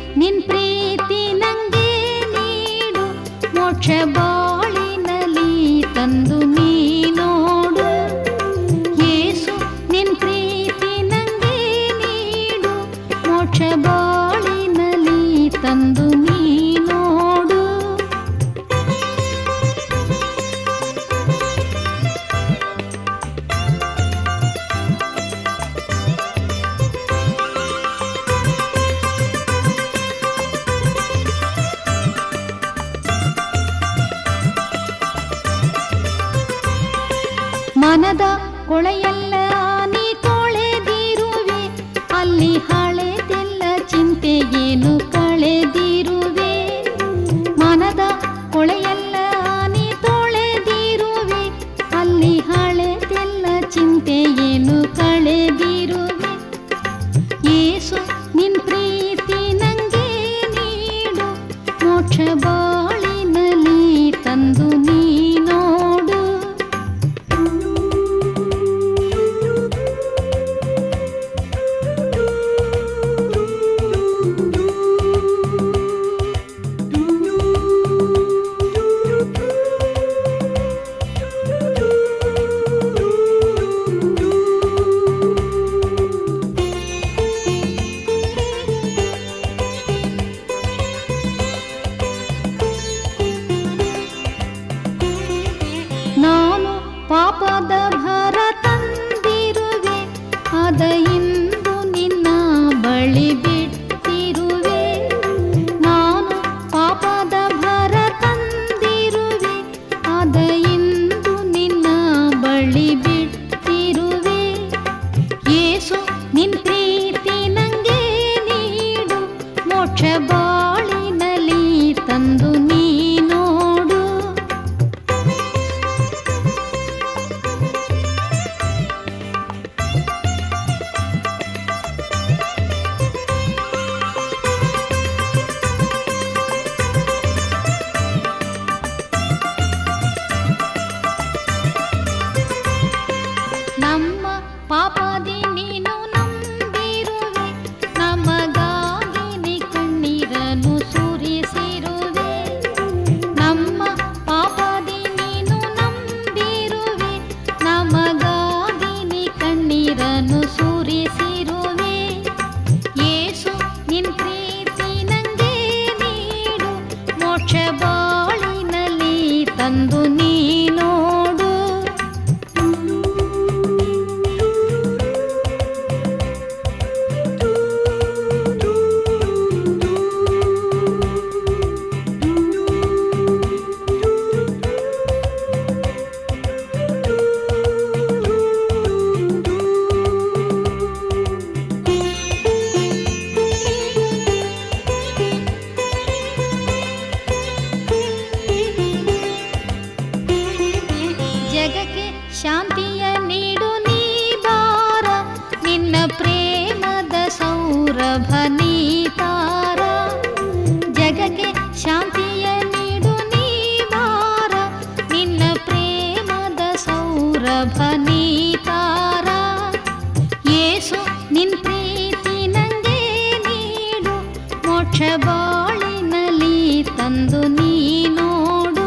ನಿನ್ ಪ್ರೀತಿ ನಂಗೆ ನೀಡು ಮೋಕ್ಷ ಬಾಳಿನಲ್ಲಿ ತಂದು ನೀ ನೋಡು ಯೇಸು ನಿನ್ ಪ್ರೀತಿ ನಂಗೆ ನೀಡು ಮೋಕ್ಷ ಬಾಳಿನಲ್ಲಿ ತಂದು ನೀ ನೋಡು ಮನದ ಕೊಳೆಯೆಲ್ಲ ನೀ ತೊಳೆದಿರುವೆ ಅಲ್ಲಿ ಹಳೆದೆಲ್ಲ ಚಿಂತೆಗೇನು ಕಳೆದಿರುವೆ ಮನದ ಕೊಳೆಯೆಲ್ಲ ನೀ ತೊಳೆದಿರುವೆ ಅಲ್ಲಿ ಹಳೆದೆಲ್ಲ ಚಿಂತೆಗೇನು ಕಳೆದಿರುವೆ ಯೇಸು ನಿನ್ ಪ್ರೀತಿ ನಂಗೆ ನೀಡು ಮೋಕ್ಷ ಬಾಳಿನಲ್ಲಿ ತಂದು ನೀ ನೋಡು ನಾನು ಪಾಪದ ಭರ ತಂದಿರುವೆ ಅದ ಇಂದು ನಿನ್ನ ಬಳಿ ಬಿಟ್ಟಿರುವೆ ನಾನು ಪಾಪದ ಭರ ತಂದಿರುವೆ ಅದ ಇಂದು ನಿನ್ನ ಬಳಿ ಬಿಟ್ಟಿರುವೆ ಯೇಸು ನಿನ್ ಪ್ರೀತಿ ನಂಗೆ ನೀಡು ಮೋಕ್ಷ ಬಾಳಿನಲ್ಲಿ ತಂದು ನೀ ನೋಡು ನಮ್ಮ ಪಾಪದಿ ನೀನು ನಂಬಿರುವೆ ನಮಗಾಗಿ ನೀ ಕಣ್ಣೀರನ್ನು ಸುರಿಸಿರುವೆ ನಮ್ಮ ಪಾಪದಿ ನೀನು ನಂಬಿರುವೆ ನಮಗಾಗಿ ನೀ ಕಣ್ಣೀರನ್ನು ಸುರಿಸಿರುವೆ ಯೇಸು ನಿನ್ ಪ್ರೀತಿ ನಂಗೆ ನೀಡು ಮೋಕ್ಷ ಬಾಳಿನಲ್ಲಿ ತಂದು ನೀ ನೋಡು ಜಗಕ್ಕೆ ಶಾಂತಿಯ ನೀಡು ನೀ ಬಾರ ನಿನ್ನ ಪ್ರೇಮದ ಸೌರಭ ನೀ ತಾರ ಜಗಕ್ಕೆ ಶಾಂತಿಯ ನೀಡು ನೀ ಬಾರ ನಿನ್ನ ಪ್ರೇಮದ ಸೌರಭ ನೀ ತಾರ ಯೇಸು ನಿನ್ ಪ್ರೀತಿ ನಂಗೆ ನೀಡು ಮೋಕ್ಷ ಬಾಳಿನಲ್ಲಿ ತಂದು ನೀ ನೋಡು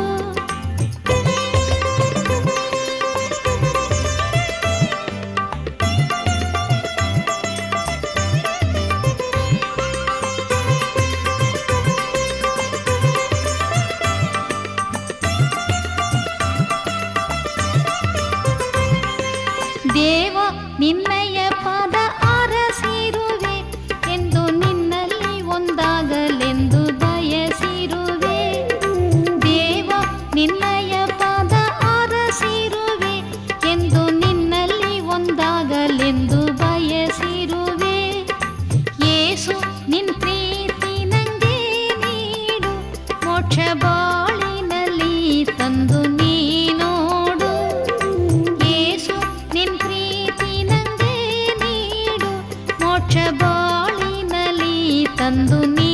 ದೇವ ನಿನ್ನಯ ಪದ ಅರಸಿರುವೆ ಎಂದು ನಿನ್ನಲ್ಲಿ ಒಂದಾಗಲೆಂದು ಬಯಸಿರುವೆ ದೇವ ನಿನ್ನಯ ಪದ ಅರಸಿರುವೆ ಎಂದು ನಿನ್ನಲ್ಲಿ ಒಂದಾಗಲೆಂದು ಬಯಸಿರುವೆ ಯೇಸು ನಿನ್ ಪ್ರೀತಿ ನಂಗೆ ನೀಡು ಮೋಕ್ಷ ಬಾಳಿನಲ್ಲಿ ತಂದು ನೀ ನೋಡು ಯೇಸು ನಿನ್ ಪ್ರೀತಿ ನಂಗೆ ನೀಡು ಮೋಕ್ಷ ಬಾಳಿನಲ್ಲಿ ತಂದು ನೀ